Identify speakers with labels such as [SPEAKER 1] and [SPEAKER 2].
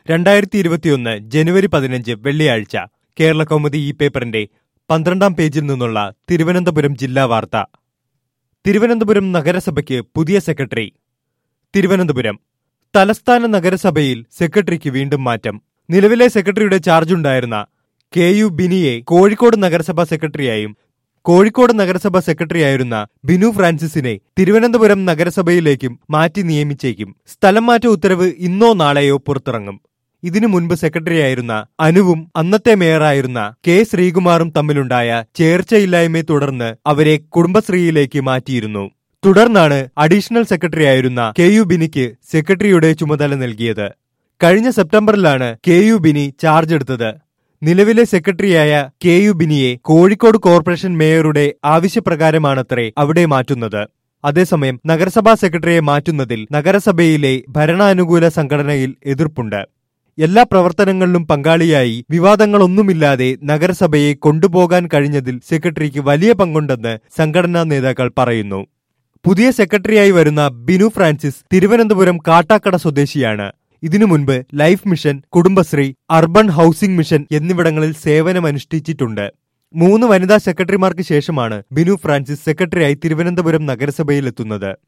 [SPEAKER 1] രണ്ടായിരത്തി ഇരുപത്തിയൊന്ന് ജനുവരി പതിനഞ്ച് വെള്ളിയാഴ്ച കേരള കൗമുദി ഈ പേപ്പറിന്റെ പന്ത്രണ്ടാം പേജിൽ നിന്നുള്ള തിരുവനന്തപുരം ജില്ലാ വാർത്ത തിരുവനന്തപുരം നഗരസഭയ്ക്ക് പുതിയ സെക്രട്ടറി തിരുവനന്തപുരം തലസ്ഥാന നഗരസഭയിൽ സെക്രട്ടറിക്ക് വീണ്ടും മാറ്റം നിലവിലെ സെക്രട്ടറിയുടെ ചാർജുണ്ടായിരുന്ന കെ യു ബിനിയെ കോഴിക്കോട് നഗരസഭാ സെക്രട്ടറിയായും കോഴിക്കോട് നഗരസഭ സെക്രട്ടറിയായിരുന്ന ബിനു ഫ്രാൻസിസിനെ തിരുവനന്തപുരം നഗരസഭയിലേക്കും മാറ്റി നിയമിച്ചേക്കും സ്ഥലം മാറ്റ ഉത്തരവ് ഇന്നോ നാളെയോ പുറത്തിറങ്ങും ഇതിനു മുൻപ് സെക്രട്ടറിയായിരുന്ന അനുവും അന്നത്തെ മേയറായിരുന്ന കെ ശ്രീകുമാറും തമ്മിലുണ്ടായ ചേർച്ചയില്ലായ്മയെ തുടർന്ന് അവരെ കുടുംബശ്രീയിലേക്ക് മാറ്റിയിരുന്നു തുടർന്നാണ് അഡീഷണൽ സെക്രട്ടറിയായിരുന്ന കെ യു ബിനിക്ക് സെക്രട്ടറിയുടെ ചുമതല നൽകിയത് കഴിഞ്ഞ സെപ്റ്റംബറിലാണ് കെ യു ബിനി ചാർജ് എടുത്തത് നിലവിലെ സെക്രട്ടറിയായ കെ യു ബിനിയെ കോഴിക്കോട് കോർപ്പറേഷൻ മേയറുടെ ആവശ്യപ്രകാരമാണത്രേ അവിടെ മാറ്റുന്നത് അതേസമയം നഗരസഭാ സെക്രട്ടറിയെ മാറ്റുന്നതിൽ നഗരസഭയിലെ ഭരണാനുകൂല സംഘടനയിൽ എതിർപ്പുണ്ട് എല്ലാ പ്രവർത്തനങ്ങളിലും പങ്കാളിയായി വിവാദങ്ങളൊന്നുമില്ലാതെ നഗരസഭയെ കൊണ്ടുപോകാൻ കഴിഞ്ഞതിൽ സെക്രട്ടറിക്ക് വലിയ പങ്കുണ്ടെന്ന് സംഘടനാ നേതാക്കൾ പറയുന്നു പുതിയ സെക്രട്ടറിയായി വരുന്ന ബിനു ഫ്രാൻസിസ് തിരുവനന്തപുരം കാട്ടാക്കട സ്വദേശിയാണ് ഇതിനു മുൻപ് life mission Kudumbashree urban housing mission എന്നിവിടങ്ങളിൽ സേവനമനുഷ്ഠിച്ചിട്ടുണ്ട് മൂന്ന് വനിതാ സെക്രട്ടറിമാർക്ക് ശേഷമാണ് ബിനു ഫ്രാൻസിസ് സെക്രട്ടറിയായി തിരുവനന്തപുരം നഗരസഭയിലെത്തുന്നത്